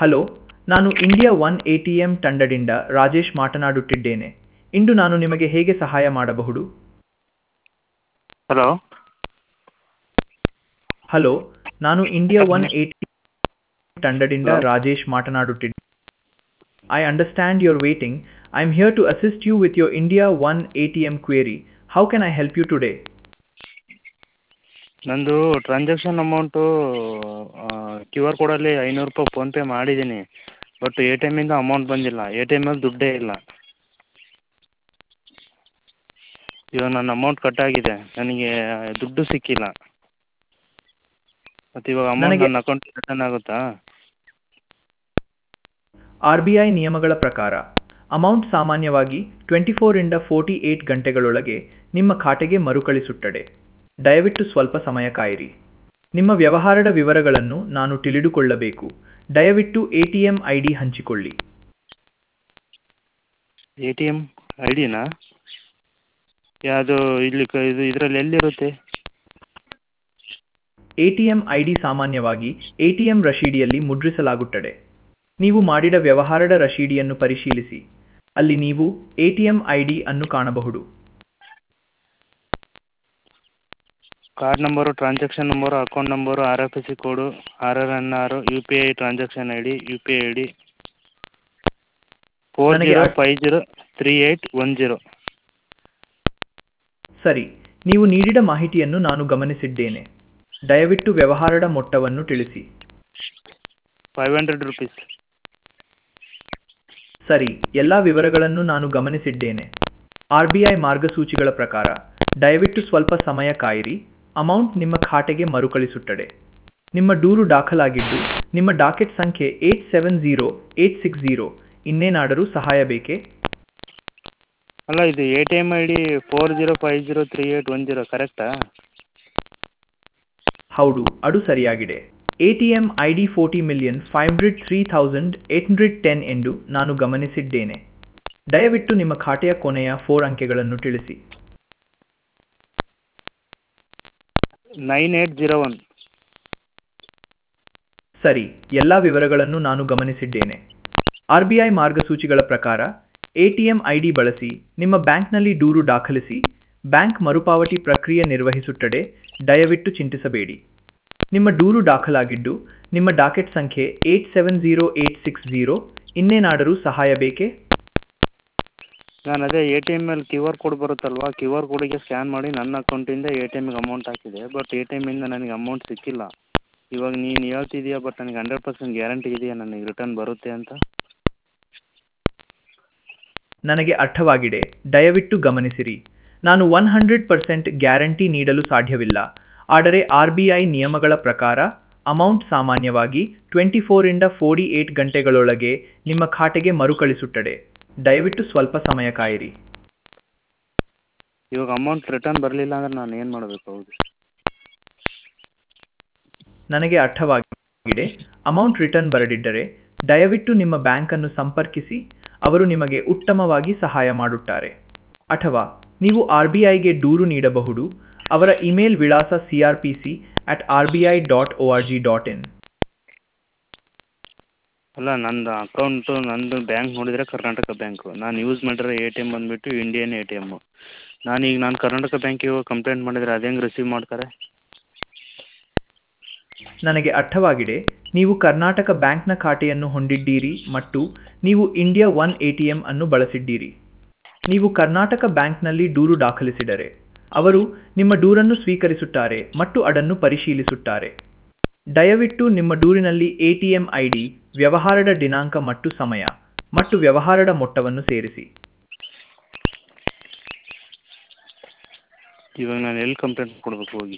hello ನಾನು India one A T M ತಂಡದಿಂದ ರಾಜೇಶ್ ಮಾತನಾಡುತ್ತಿದ್ದೇನೆ ಇಂದು ನಾನು ನಿಮಗೆ ಹೇಗೆ ಸಹಾಯ ಮಾಡಬಹುದು ಹಲೋ ಹಲೋ ನಾನು ಇಂಡಿಯಾ ಒನ್ ಎ ಟಿ ತಂಡದಿಂದ ರಾಜೇಶ್ ಮಾತನಾಡುತ್ತಿದ್ದೇನೆ I understand your waiting I am here to assist you with your India one A T M query how can I help you today ನಂದು ಟ್ರಾನ್ಸಾಕ್ಷನ್ ಅಮೌಂಟು ಕ್ಯೂ ಆರ್ ಕೋಡಲ್ಲಿ ಐನೂರು ರೂಪಾಯಿ PhonePe ಮಾಡಿದ್ದೀನಿ but A T ಎಮ್ಮಿಂದ amount ಬಂದಿಲ್ಲ A T ಎಮ್ಮಲ್ಲಿ ದುಡ್ಡೇ ಇಲ್ಲ ಇವಾಗ ನನ್ನ ಅಮೌಂಟ್ ಕಟ್ಟಾಗಿದೆ ನನಗೆ ದುಡ್ಡು ಸಿಕ್ಕಿಲ್ಲ ಮತ್ತು ಇವಾಗ ಅಮೌಂಟ್ ನನಗೆ- ನನ್ನ ಅಕೌಂಟಿಗೆ ರಿಟರ್ನ್ ಆಗುತ್ತಾ ಆರ್ ಬಿ ಐ ನಿಯಮಗಳ ಪ್ರಕಾರ ಅಮೌಂಟ್ ಸಾಮಾನ್ಯವಾಗಿ ಟ್ವೆಂಟಿ ಫೋರಿಂದ ಫೋರ್ಟಿ ಏಟ್ ಗಂಟೆಗಳೊಳಗೆ ನಿಮ್ಮ ಖಾತೆಗೆ ಮರುಕಳಿಸುತ್ತದೆ ದಯವಿಟ್ಟು ಸ್ವಲ್ಪ ಸಮಯ ಕಾಯಿರಿ ನಿಮ್ಮ ವ್ಯವಹಾರದ ವಿವರಗಳನ್ನು ನಾನು ತಿಳಿದುಕೊಳ್ಳಬೇಕು ದಯವಿಟ್ಟು A T M I D ಹಂಚಿಕೊಳ್ಳಿ ಎ ಟಿ ಎಮ್ ಐ ಡಿನಾ ಯಾವುದು ಇಲ್ಲಿ ಕ ಇದು ಇದರಲ್ಲಿ ಎಲ್ಲಿರುತ್ತೆ A T M I D ಸಾಮಾನ್ಯವಾಗಿ ಎ ಟಿ ಎಂ ರಶೀದಿಯಲ್ಲಿ ಮುದ್ರಿಸಲಾಗುತ್ತದೆ ನೀವು ಮಾಡಿದ ವ್ಯವಹಾರದ ರಶೀದಿಯನ್ನು ಪರಿಶೀಲಿಸಿ ಅಲ್ಲಿ ನೀವು A T M I D ಅನ್ನು ಕಾಣಬಹುದು card number transaction number account number R F S C code R R N ಆರು U P I transaction I D U P I I D four ನನಗೆ zero ಆ- five zero three eight one zero ಸರಿ ನೀವು ನೀಡಿದ ಮಾಹಿತಿಯನ್ನು ನಾನು ಗಮನಿಸಿದ್ದೇನೆ ದಯವಿಟ್ಟು ವ್ಯವಹಾರದ ಮೊತ್ತವನ್ನು ತಿಳಿಸಿ ಫೈವ್ ಹಂಡ್ರೆಡ್ ರುಪೀಸ್ ಸರಿ ಎಲ್ಲ ವಿವರಗಳನ್ನು ನಾನು ಗಮನಿಸಿದ್ದೇನೆ ಆರ್ ಬಿ ಐ ಮಾರ್ಗಸೂಚಿಗಳ ಪ್ರಕಾರ ದಯವಿಟ್ಟು ಸ್ವಲ್ಪ ಸಮಯ ಕಾಯಿರಿ ಅಮೌಂಟ್ ನಿಮ್ಮ ಖಾತೆಗೆ ಮರುಕಳಿಸುತ್ತದೆ ನಿಮ್ಮ ದೂರು ದಾಖಲಾಗಿದ್ದು ನಿಮ್ಮ ಡಾಕೆಟ್ ಸಂಖ್ಯೆ eight seven zero eight six zero ಇನ್ನೇನಾದರೂ ಸಹಾಯ ಬೇಕೇ ಅಲ್ಲ ಇದು A T M I D four zero five zero three eight one zero ಕರೆಕ್ಟಾ ಹೌದು ಅದು ಸರಿಯಾಗಿದೆ A T M I D forty million five hundred three thousand eight hundred ten ಎಂದು ನಾನು ಗಮನಿಸಿದ್ದೇನೆ ದಯವಿಟ್ಟು ನಿಮ್ಮ ಖಾತೆಯ ಕೊನೆಯ ಫೋರ್ ಅಂಕೆಗಳನ್ನು ತಿಳಿಸಿ ನೈನ್ ಏಯ್ಟ್ ಜೀರೋ ಒನ್ ಸರಿ ಎಲ್ಲ ವಿವರಗಳನ್ನು ನಾನು ಗಮನಿಸಿದ್ದೇನೆ ಆರ್ ಬಿ ಐ ಮಾರ್ಗಸೂಚಿಗಳ ಪ್ರಕಾರ A T M I D ಬಳಸಿ ನಿಮ್ಮ ಬ್ಯಾಂಕ್ನಲ್ಲಿ ದೂರು ದಾಖಲಿಸಿ ಬ್ಯಾಂಕ್ ಮರುಪಾವತಿ ಪ್ರಕ್ರಿಯೆ ನಿರ್ವಹಿಸುತ್ತದೆ ದಯವಿಟ್ಟು ಚಿಂತಿಸಬೇಡಿ ನಿಮ್ಮ ದೂರು ದಾಖಲಾಗಿದ್ದು ನಿಮ್ಮ ಡಾಕೆಟ್ ಸಂಖ್ಯೆ eight seven zero eight six zero ಇನ್ನೇನಾದರೂ ಸಹಾಯ ಬೇಕೇ ನಾನು ಅದೇ ಎ ಟಿ ಎಮ್ಮಲ್ಲಿ ಕ್ಯೂ ಆರ್ ಕೋಡ್ ಬರುತ್ತಲ್ವಾ ಕ್ಯೂ ಆರ್ ಕೋಡಿಗೆ ಸ್ಕ್ಯಾನ್ ಮಾಡಿ ನನ್ನ ಅಕೌಂಟಿಂದ ಎ ಟಿ ಎಮ್ಮಿಗೆ ಅಮೌಂಟ್ ಹಾಕಿದೆ ಬಟ್ ಎ ಟಿ ಎಮ್ಮಿಂದ ನನಗೆ ಅಮೌಂಟ್ ಸಿಕ್ಕಿಲ್ಲ ಇವಾಗ ನೀನು ಹೇಳ್ತಿದ್ದೀಯ ಬಟ್ ನನಗೆ ಹಂಡ್ರೆಡ್ ಪರ್ಸೆಂಟ್ ಗ್ಯಾರಂಟಿ ಇದೆಯಾ ನನಗೆ ರಿಟರ್ನ್ ಬರುತ್ತೆ ಅಂತ ನನಗೆ ಅರ್ಥವಾಗಿದೆ ದಯವಿಟ್ಟು ಗಮನಿಸಿರಿ ನಾನು ಒನ್ ಹಂಡ್ರೆಡ್ ಪರ್ಸೆಂಟ್ ಗ್ಯಾರಂಟಿ ನೀಡಲು ಸಾಧ್ಯವಿಲ್ಲ ಆದರೆ ಆರ್ ಬಿ ಐ ನಿಯಮಗಳ ಪ್ರಕಾರ ಅಮೌಂಟ್ ಸಾಮಾನ್ಯವಾಗಿ ಟ್ವೆಂಟಿ ಫೋರಿಂದ ಫೋರ್ಟಿ ಏಟ್ ಗಂಟೆಗಳೊಳಗೆ ನಿಮ್ಮ ಖಾತೆಗೆ ಮರುಕಳಿಸುತ್ತದೆ ದಯವಿಟ್ಟು ಸ್ವಲ್ಪ ಸಮಯ ಕಾಯಿರಿ ಇವಾಗ ಅಮೌಂಟ್ ರಿಟರ್ನ್ ಬರಲಿಲ್ಲ ಅಂದ್ರೆ ನಾನು ಏನು ಮಾಡಬೇಕು ಹೌದು ನನಗೆ ಅರ್ಥವಾಗಿದೆ ಅಮೌಂಟ್ ರಿಟರ್ನ್ ಬರದಿದ್ದರೆ ದಯವಿಟ್ಟು ನಿಮ್ಮ ಬ್ಯಾಂಕನ್ನು ಸಂಪರ್ಕಿಸಿ ಅವರು ನಿಮಗೆ ಉತ್ತಮವಾಗಿ ಸಹಾಯ ಮಾಡುತ್ತಾರೆ ಅಥವಾ ನೀವು ಆರ್ ಬಿ ಐಗೆ ದೂರು ನೀಡಬಹುದು ಅವರ ಇಮೇಲ್ ವಿಳಾಸ C R P C at R B I dot O R G dot in ಅಲ್ಲ ನಂದು ಅಕೌಂಟು ನಂದು ಬ್ಯಾಂಕ್ ನೋಡಿದರೆ ಕರ್ನಾಟಕ ಬ್ಯಾಂಕು ನಾನು ಯೂಸ್ ಮಾಡಿರೋ ಎ ಟಿ ಎಮ್ ಬಂದುಬಿಟ್ಟು ಇಂಡಿಯನ್ ಎ ಟಿ ಎಮ್ಮು ನಾನೀಗ ನಾನು ಕರ್ನಾಟಕ ಬ್ಯಾಂಕಿಗೆ ಹೋಗಿ ಕಂಪ್ಲೇಂಟ್ ಮಾಡಿದರೆ ಅದು ಹೆಂಗೆ ರಿಸೀವ್ ಮಾಡ್ತಾರೆ ನನಗೆ ಅರ್ಥವಾಗಿದೆ ನೀವು ಕರ್ನಾಟಕ ಬ್ಯಾಂಕ್ನ ಖಾತೆಯನ್ನು ಹೊಂದಿದ್ದೀರಿ ಮತ್ತು ನೀವು India one A T M ಅನ್ನು ಬಳಸಿದ್ದೀರಿ ನೀವು ಕರ್ನಾಟಕ ಬ್ಯಾಂಕ್ನಲ್ಲಿ ದೂರು ದಾಖಲಿಸಿದರೆ ಅವರು ನಿಮ್ಮ ದೂರನ್ನು ಸ್ವೀಕರಿಸುತ್ತಾರೆ ಮತ್ತು ಅದನ್ನು ಪರಿಶೀಲಿಸುತ್ತಾರೆ ದಯವಿಟ್ಟು ನಿಮ್ಮ ದೂರಿನಲ್ಲಿ A T M I D ವ್ಯವಹಾರದ ದಿನಾಂಕ ಮತ್ತು ಸಮಯ ಮತ್ತು ವ್ಯವಹಾರದ ಮೊತ್ತವನ್ನು ಸೇರಿಸಿ ಇವಾಗ ನಾನು ಎಲ್ಲಿ ಕಂಪ್ಲೇಂಟ್ ಕೊಡಬೇಕು ಹೋಗಿ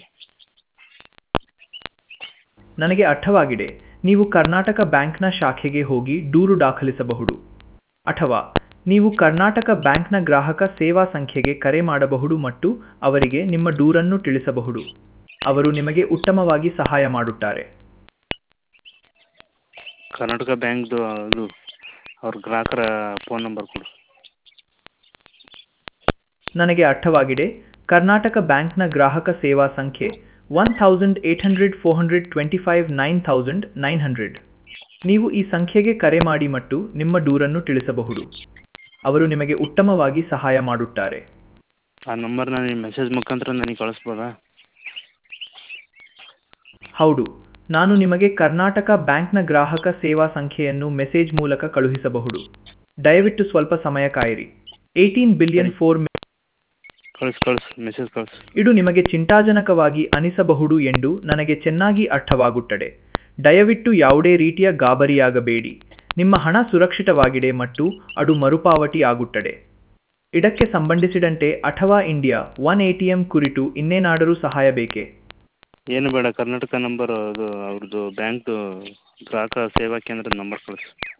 ನನಗೆ ಅರ್ಥವಾಗಿದೆ ನೀವು ಕರ್ನಾಟಕ ಬ್ಯಾಂಕ್ನ ಶಾಖೆಗೆ ಹೋಗಿ ದೂರು ದಾಖಲಿಸಬಹುದು ಅಥವಾ ನೀವು ಕರ್ನಾಟಕ ಬ್ಯಾಂಕ್ನ ಗ್ರಾಹಕ ಸೇವಾ ಸಂಖ್ಯೆಗೆ ಕರೆ ಮಾಡಬಹುದು ಮತ್ತು ಅವರಿಗೆ ನಿಮ್ಮ ದೂರನ್ನು ತಿಳಿಸಬಹುದು ಅವರು ನಿಮಗೆ ಉತ್ತಮವಾಗಿ ಸಹಾಯ ಮಾಡುತ್ತಾರೆ ಕರ್ನಾಟಕ ಬ್ಯಾಂಕ್ದು ಅದು ಅವ್ರ ಗ್ರಾಹಕರ ಫೋನ್ ನಂಬರ್ ಕೊಡು ನನಗೆ ಅರ್ಥವಾಗಿದೆ ಕರ್ನಾಟಕ ಬ್ಯಾಂಕ್ನ ಗ್ರಾಹಕ ಸೇವಾ ಸಂಖ್ಯೆ one thousand eight hundred four hundred twenty five nine thousand nine hundred ನೀವು ಈ ಸಂಖ್ಯೆಗೆ ಕರೆ ಮಾಡಿ ಮತ್ತು ನಿಮ್ಮ ದೂರನ್ನು ತಿಳಿಸಬಹುದು ಅವರು ನಿಮಗೆ ಉತ್ತಮವಾಗಿ ಸಹಾಯ ಮಾಡುತ್ತಾರೆ ಆ ನಂಬರ್ನ ನೀವು ಮೆಸೇಜ್ ಮುಖಾಂತರ ನನಗೆ ಕಳಿಸ್ಬೋದಾ ಹೌದು ನಾನು ನಿಮಗೆ ಕರ್ನಾಟಕ ಬ್ಯಾಂಕ್ನ ಗ್ರಾಹಕ ಸೇವಾ ಸಂಖ್ಯೆಯನ್ನು ಮೆಸೇಜ್ ಮೂಲಕ ಕಳುಹಿಸಬಹುದು ದಯವಿಟ್ಟು ಸ್ವಲ್ಪ ಸಮಯ ಕಾಯಿರಿ ಏಯ್ಟೀನ್ ಬಿಲಿಯನ್ ಫೋರ್ ಕಳಿಸ್ ಕಳಿಸ್ ಮೆಸೇಜ್ ಕಳಿಸ್ ಇದು ನಿಮಗೆ ಚಿಂತಾಜನಕವಾಗಿ ಅನಿಸಬಹುದು ಎಂದು ನನಗೆ ಚೆನ್ನಾಗಿ ಅರ್ಥವಾಗುತ್ತದೆ ದಯವಿಟ್ಟು ಯಾವುದೇ ರೀತಿಯ ಗಾಬರಿಯಾಗಬೇಡಿ ನಿಮ್ಮ ಹಣ ಸುರಕ್ಷಿತವಾಗಿದೆ ಮತ್ತು ಅದು ಮರುಪಾವತಿ ಆಗುತ್ತದೆ ಇದಕ್ಕೆ ಸಂಬಂಧಿಸಿದಂತೆ ಅಥವಾ ಇಂಡಿಯಾ ಒನ್ ಎಟಿಎಂ ಕುರಿತು ಇನ್ನೇನಾದರೂ ಸಹಾಯ ಬೇಕೇ ಏನು ಬೇಡ ಕರ್ನಾಟಕ ನಂಬರ್ ಅದು ಅವ್ರದ್ದು ಬ್ಯಾಂಕ್ದು ಗ್ರಾಹಕ ಸೇವಾ ಕೇಂದ್ರದ ನಂಬರ್ ಕಳಿಸ್